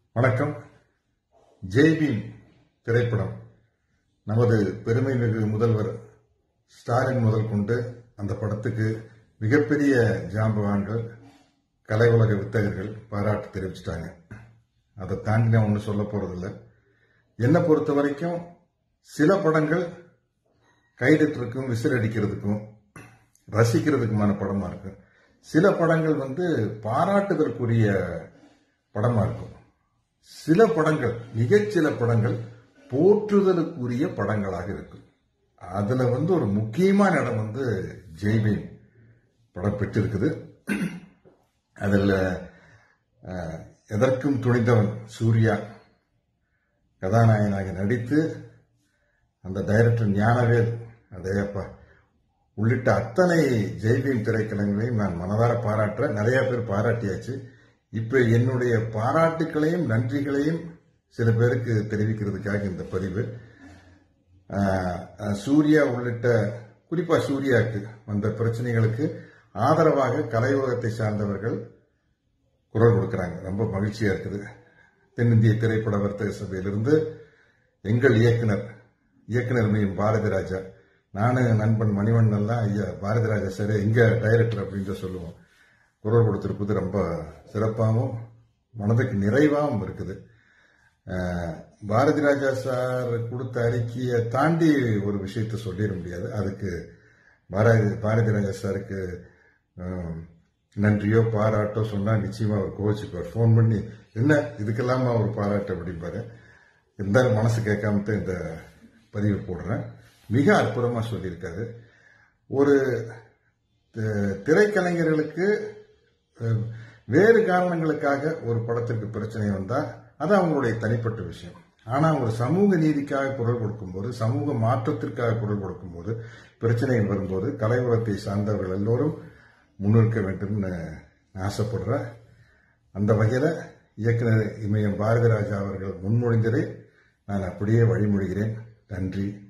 வணக்கம் ஜெய்பீம் திரைப்படம் நமது பெருமை மிகு முதல்வர் ஸ்டாலின் முதல் கொண்டு அந்த படத்துக்கு மிகப்பெரிய ஜாம்பவான்கள் கலை உலக வித்தகர்கள் பாராட்டு தெரிவிச்சிட்டாங்க அதை தாண்டி நான் ஒன்றும் சொல்ல போறதில்ல என்னை பொறுத்த வரைக்கும் சில படங்கள் கைதட்டுறதுக்கும் விசில் அடிக்கிறதுக்கும் ரசிக்கிறதுக்குமான படமா இருக்கும் சில படங்கள் வந்து பாராட்டுதற்குரிய படமா இருக்கும் சில படங்கள் மிகச்சில படங்கள் போற்றுதலுக்குரிய படங்களாக இருக்கும் அதுல வந்து ஒரு முக்கியமான இடம் வந்து ஜெய்பீம் படம் பெற்றிருக்குது அதில் அஹ், எதற்கும் துணிந்தவன் சூர்யா கதாநாயகனாக நடித்து அந்த டைரக்டர் ஞானவேல் அதையப்பா உள்ளிட்ட அத்தனை ஜெய்பீம் திரைக்கலங்களையும் நான் மனதார பாராட்டுறேன் நிறைய பேர் பாராட்டியாச்சு இப்ப என்னுடைய பாராட்டுக்களையும் நன்றிகளையும் சில பேருக்கு தெரிவிக்கிறதுக்காக இந்த பதிவு ஆஹ், ஆஹ், சூர்யா உள்ளிட்ட குறிப்பா சூர்யாவுக்கு வந்த பிரச்சனைகளுக்கு ஆதரவாக கலையுலகத்தை சார்ந்தவர்கள் குரல் கொடுக்கறாங்க ரொம்ப மகிழ்ச்சியா இருக்குது தென்னிந்திய திரைப்பட வர்த்தக சபையிலிருந்து எங்கள் இயக்குனர் இயக்குனர் மையம் பாரதி ராஜா நானும் நண்பன் மணிவண்ணன் தான் ஐயா பாரதி ராஜா சார் எங்க டைரக்டர் அப்படின்னு தான் சொல்லுவோம் குரல் கொடுத்திருப்பது ரொம்ப சிறப்பாகவும் மனதுக்கு நிறைவாகவும் இருக்குது அஹ், பாரதி ராஜா சார் கொடுத்த அறிக்கையை தாண்டி ஒரு விஷயத்தை சொல்லிட முடியாது அதுக்கு பாரதி பாரதி ராஜா சாருக்கு அஹ், நன்றியோ பாராட்டோ சொன்னா நிச்சயமா அவர் கோவிச்சுக்குவார் ஃபோன் பண்ணி என்ன இதுக்கெல்லாமா ஒரு பாராட்டு அப்படிம்பாரு இருந்தாலும் மனசு கேட்காம தான் இந்த பதிவு போடுறேன் மிக அற்புதமா சொல்லியிருக்காரு ஒரு தி- திரைக்கலைஞர்களுக்கு அஹ், வேறு காரணங்களுக்காக ஒரு படத்திற்கு பிரச்சனை வந்தா அது அவங்களுடைய தனிப்பட்ட விஷயம் ஆனா ஒரு சமூக நீதிக்காக குரல் கொடுக்கும்போது சமூக மாற்றத்திற்காக குரல் கொடுக்கும்போது பிரச்சனைகள் வரும்போது கலையுலகத்தை சார்ந்தவர்கள் எல்லோரும் முன்னிற்க வேண்டும்னு நான் ஆசைப்படுறேன் அந்த வகையில இயக்குனர் இமயம் பாரதிராஜா அவர்கள் முன்மொழிந்ததை நான் அப்படியே வழிமொழிகிறேன் நன்றி